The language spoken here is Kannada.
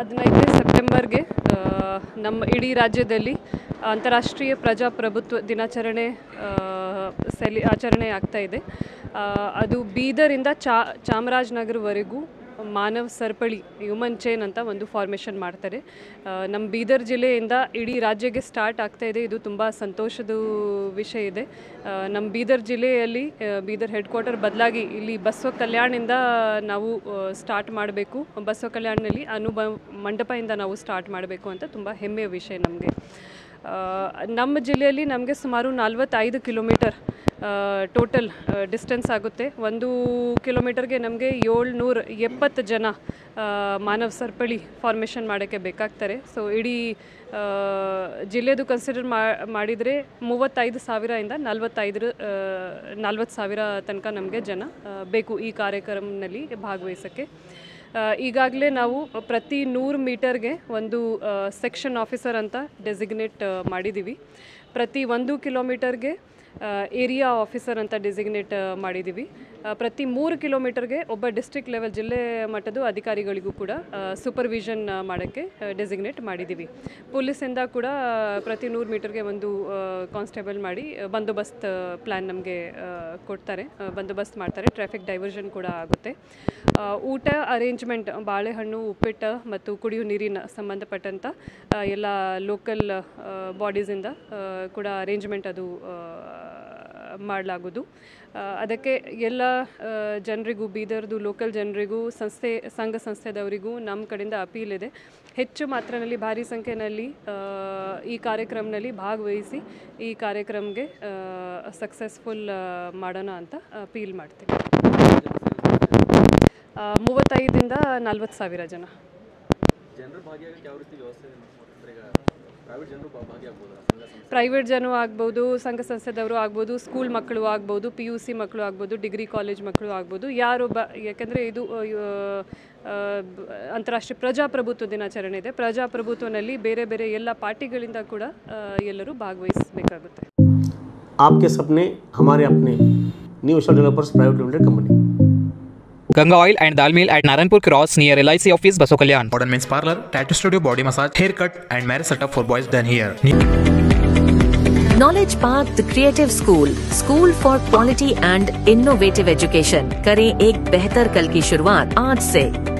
ಹದಿನೈದನೇ ಸೆಪ್ಟೆಂಬರ್ಗೆ ಆ, ನಮ್ಮ ಇಡೀ ರಾಜ್ಯದಲ್ಲಿ ಅಂತಾರಾಷ್ಟ್ರೀಯ ಪ್ರಜಾಪ್ರಭುತ್ವ ದಿನಾಚರಣೆ ಆ, ಸೆಲಿ ಆಚರಣೆ ಆಗ್ತಾ ಇದೆ ಆ, ಅದು ಬೀದರಿಂದ ಚಾ ಚಾಮರಾಜನಗರವರೆಗೂ ಮಾನವ್ ಸರಪಳಿ ಹ್ಯೂಮನ್ ಚೈನ್ ಅಂತ ಒಂದು ಫಾರ್ಮೇಷನ್ ಮಾಡ್ತಾರೆ ಆ, ನಮ್ಮ ಬೀದರ್ ಜಿಲ್ಲೆಯಿಂದ ಇಡೀ ರಾಜ್ಯಕ್ಕೆ ಸ್ಟಾರ್ಟ್ ಆಗ್ತಾ ಇದೆ ಇದು ತುಂಬ ಸಂತೋಷದ ವಿಷಯ ಇದೆ ಆ, ನಮ್ಮ ಬೀದರ್ ಜಿಲ್ಲೆಯಲ್ಲಿ ಆ, ಬೀದರ್ ಹೆಡ್ ಕ್ವಾರ್ಟರ್ ಬದಲಾಗಿ ಇಲ್ಲಿ ಬಸವ ಕಲ್ಯಾಣಿಂದ ನಾವು ಸ್ಟಾರ್ಟ್ ಮಾಡಬೇಕು ಬಸವ ಕಲ್ಯಾಣದಲ್ಲಿ ಅನುಭವ ಮಂಟಪದಿಂದ ನಾವು ಸ್ಟಾರ್ಟ್ ಮಾಡಬೇಕು ಅಂತ ತುಂಬ ಹೆಮ್ಮೆಯ ವಿಷಯ ನಮಗೆ ನಮ್ಮ ಜಿಲ್ಲೆಯಲ್ಲಿ ನಮಗೆ ಸುಮಾರು ನಲ್ವತ್ತೈದು ಕಿಲೋಮೀಟರ್ ಟೋಟಲ್ ಡಿಸ್ಟೆನ್ಸ್ ಆಗುತ್ತೆ ಒಂದು ಕಿಲೋಮೀಟರ್ಗೆ ನಮಗೆ ಏಳ್ನೂರ ಎಪ್ಪತ್ತು ಜನ ಆ, ಮಾನವ ಸರಪಳಿ ಫಾರ್ಮೇಷನ್ ಮಾಡೋಕ್ಕೆ ಬೇಕಾಗ್ತಾರೆ ಸೊ ಇಡೀ ಆ, ಜಿಲ್ಲೆದು ಕನ್ಸಿಡರ್ ಮಾಡಿದರೆ ಮೂವತ್ತೈದು ಸಾವಿರದಿಂದ ನಲ್ವತ್ತೈದರ ನಲ್ವತ್ತು ಸಾವಿರ ತನಕ ನಮಗೆ ಜನ ಆ, ಬೇಕು ಈ ಕಾರ್ಯಕ್ರಮದಲ್ಲಿ ಭಾಗವಹಿಸೋಕ್ಕೆ ಈಗಾಗಲೇ ನಾವು ಪ್ರತಿ ನೂರು ಮೀಟರ್ಗೆ ಒಂದು ಸೆಕ್ಷನ್ ಆಫೀಸರ್ ಅಂತ ಡೆಸಿಗ್ನೇಟ್ ಮಾಡಿದ್ದೀವಿ ಪ್ರತಿ ಒಂದು ಕಿಲೋಮೀಟರ್ಗೆ ಏರಿಯಾ ಆಫೀಸರ್ ಅಂತ ಡೆಸಿಗ್ನೇಟ್ ಮಾಡಿದ್ದೀವಿ ಆ, ಪ್ರತಿ ಮೂರು ಕಿಲೋಮೀಟರ್ಗೆ ಒಬ್ಬ ಡಿಸ್ಟ್ರಿಕ್ಟ್ ಲೆವೆಲ್ ಜಿಲ್ಲೆ ಮಟ್ಟದ ಅಧಿಕಾರಿಗಳಿಗೂ ಕೂಡ ಸೂಪರ್ವಿಷನ್ ಮಾಡೋಕ್ಕೆ ಡೆಸಿಗ್ನೇಟ್ ಮಾಡಿದ್ದೀವಿ ಪೊಲೀಸಿಂದ ಕೂಡ ಆ, ಪ್ರತಿ ನೂರು ಮೀಟರ್ಗೆ ಒಂದು ಕಾನ್ಸ್ಟೇಬಲ್ ಮಾಡಿ ಆ, ಬಂದೋಬಸ್ತ್ ಪ್ಲ್ಯಾನ್ ನಮಗೆ ಕೊಡ್ತಾರೆ ಆ, ಬಂದೋಬಸ್ತ್ ಮಾಡ್ತಾರೆ ಟ್ರಾಫಿಕ್ ಡೈವರ್ಷನ್ ಕೂಡ ಆಗುತ್ತೆ ಆ, ಊಟ ಅರೇಂಜ್ಮೆಂಟ್ ಬಾಳೆಹಣ್ಣು ಉಪ್ಪಿಟ್ಟು ಮತ್ತು ಕುಡಿಯೋ ನೀರಿನ ಸಂಬಂಧಪಟ್ಟಂಥ ಆ, ಎಲ್ಲ ಲೋಕಲ್ ಬಾಡೀಸಿಂದ ಕೂಡ ಅರೇಂಜ್ಮೆಂಟ್ ಅದು ಮಾಡಲಾಗೋದು ಅದಕ್ಕೆ ಎಲ್ಲ ಆ, ಜನರಿಗೂ ಬೀದರ್ದು ಲೋಕಲ್ ಜನರಿಗೂ ಸಂಸ್ಥೆ ಸಂಘ ಸಂಸ್ಥೆದವರಿಗೂ ನಮ್ಮ ಕಡೆಯಿಂದ ಅಪೀಲ್ ಇದೆ ಹೆಚ್ಚು ಮಾತ್ರನಲ್ಲಿ ಭಾರಿ ಸಂಖ್ಯೆಯಲ್ಲಿ ಆ, ಈ ಕಾರ್ಯಕ್ರಮದಲ್ಲಿ ಭಾಗವಹಿಸಿ ಈ ಕಾರ್ಯಕ್ರಮಕ್ಕೆ ಸಕ್ಸಸ್ಫುಲ್ ಮಾಡೋಣ ಅಂತ ಅಪೀಲ್ ಮಾಡ್ತೀನಿ ಆ, ಮೂವತ್ತೈದರಿಂದ ನಲ್ವತ್ತು ಸಾವಿರ ಜನ ಜನರು ಭಾಗಿಯಾಗಕ್ಕೆ ಯಾವ ರೀತಿ ವ್ಯವಸ್ಥೆ ಅಂದ್ರೆ ಈಗ ಪ್ರೈವೇಟ್ ಜನರು ಭಾ- ಭಾಗಿಯಾಗ್ಬೋದಾ ಸಂಘ ಸಂಸ್ಥೆ ಪ್ರೈವೇಟ್ ಜನರು ಆಗ್ಬೋದು ಸಂಘ ಸಂಸ್ಥೆದವರು ಆಗ್ಬೋದು ಸ್ಕೂಲ್ ಮಕ್ಕಳು ಆಗ್ಬೋದು ಪಿ ಯು ಸಿ ಮಕ್ಕಳು ಆಗ್ಬೋದು ಡಿಗ್ರಿ ಕಾಲೇಜ್ ಮಕ್ಕಳು ಆಗ್ಬೋದು ಯಾರು ಬ ಯಾಕೆಂದರೆ ಇದು ಆ, ಆ, ಬ- ಅಂತಾರಾಷ್ಟ್ರೀಯ ಪ್ರಜಾಪ್ರಭುತ್ವ ದಿನಾಚರಣೆ ಇದೆ ಪ್ರಜಾಪ್ರಭುತ್ವನಲ್ಲಿ ಬೇರೆ ಬೇರೆ ಎಲ್ಲ ಪಾರ್ಟಿಗಳಿಂದ ಕೂಡ ಆ, ಎಲ್ಲರೂ ಭಾಗವಹಿಸಬೇಕಾಗುತ್ತೆ आपके सपने हमारे अपने new star developers private limited company Ganga Oil and Dal Mill at Naranpur Cross near LIC office, Basokalyan. Modern men's parlor, tattoo studio, body massage, haircut, and marriage setup for boys done here. Knowledge park the creative school school for quality and innovative education करें एक बेहतर कल की शुरुआत आज से